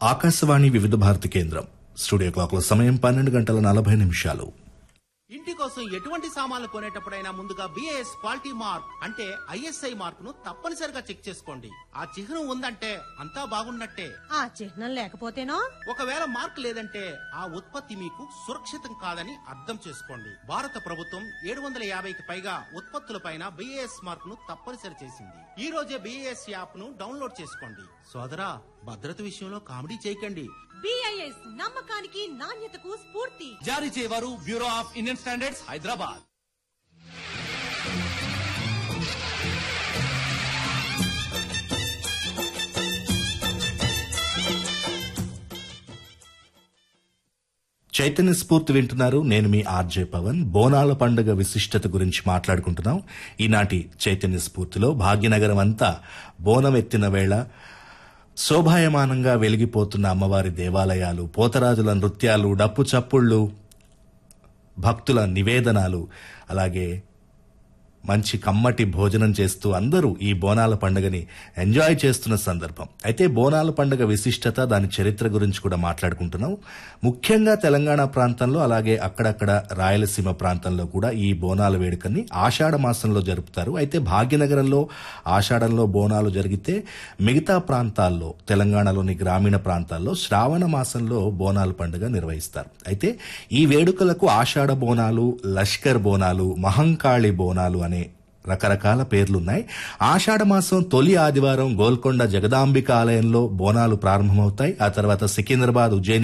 ఆకాశవాణి వివిధ భారతి కేంద్రం స్టూడియో క్లాక్ల సమయం పన్నెండు గంటల నలభై నిమిషాలు ఇంటి కోసం ఎటువంటి సామాన్లు కొనేటప్పుడైనా ముందుగా బిఏఎస్ క్వాలిటీ మార్క్ అంటే ఐఎస్ఐ మార్క్ ను తప్పనిసరిగా చెక్ చేసుకోండి ఆ చిహ్నం ఉందంటే అంతా బాగున్నట్టే ఆ చిహ్నం లేకపోతేనో ఒకవేళ మార్క్ లేదంటే ఆ ఉత్పత్తి మీకు సురక్షితం కాదని అర్థం చేసుకోండి భారత ప్రభుత్వం ఏడు వందల యాభైకి పైగా ఉత్పత్తులపైన బిఏఎస్ మార్క్ ను తప్పనిసరి చేసింది ఈ రోజే బిఏఎస్ యాప్ ను డౌన్లోడ్ చేసుకోండి సోదరా భద్రత విషయంలో కామెడీ చేయకండి బిఐఎస్ నమ్మకానికి నాణ్యతకు స్ఫూర్తి జారీ చేయవారు bureau of Indian standards Hyderabad చైతన్య స్ఫూర్తి వింటున్నారు నేను మీ ఆర్జే పవన్ బోనాల పండుగ విశిష్టత గురించి మాట్లాడుకుంటున్నాం ఈనాటి చైతన్య స్ఫూర్తిలో భాగ్యనగరం అంతా బోనం ఎత్తిన వేళ శోభాయమానంగా వెలిగిపోతున్న అమ్మవారి దేవాలయాలు పోతరాజుల నృత్యాలు డప్పు చప్పుళ్ళు భక్తుల నివేదనాలు అలాగే మంచి కమ్మటి భోజనం చేస్తూ అందరూ ఈ బోనాల పండుగని ఎంజాయ్ చేస్తున్న సందర్భం అయితే బోనాల పండుగ విశిష్టత దాని చరిత్ర గురించి కూడా మాట్లాడుకుంటున్నాం ముఖ్యంగా తెలంగాణ ప్రాంతంలో అలాగే అక్కడక్కడ రాయలసీమ ప్రాంతంలో కూడా ఈ బోనాల వేడుకని ఆషాఢ మాసంలో జరుపుతారు అయితే భాగ్యనగరంలో ఆషాఢంలో బోనాలు జరిగితే మిగతా ప్రాంతాల్లో తెలంగాణలోని గ్రామీణ ప్రాంతాల్లో శ్రావణ మాసంలో బోనాల పండుగ నిర్వహిస్తారు అయితే ఈ వేడుకలకు ఆషాఢ బోనాలు లష్కర్ బోనాలు మహంకాళి బోనాలు అనే రకరకాల పేర్లున్నాయి ఆషాఢ మాసం తొలి ఆదివారం గోల్కొండ జగదాంబిక ఆలయంలో బోనాలు ప్రారంభమవుతాయి ఆ తర్వాత సికింద్రాబాద్ ఉజ్జయిని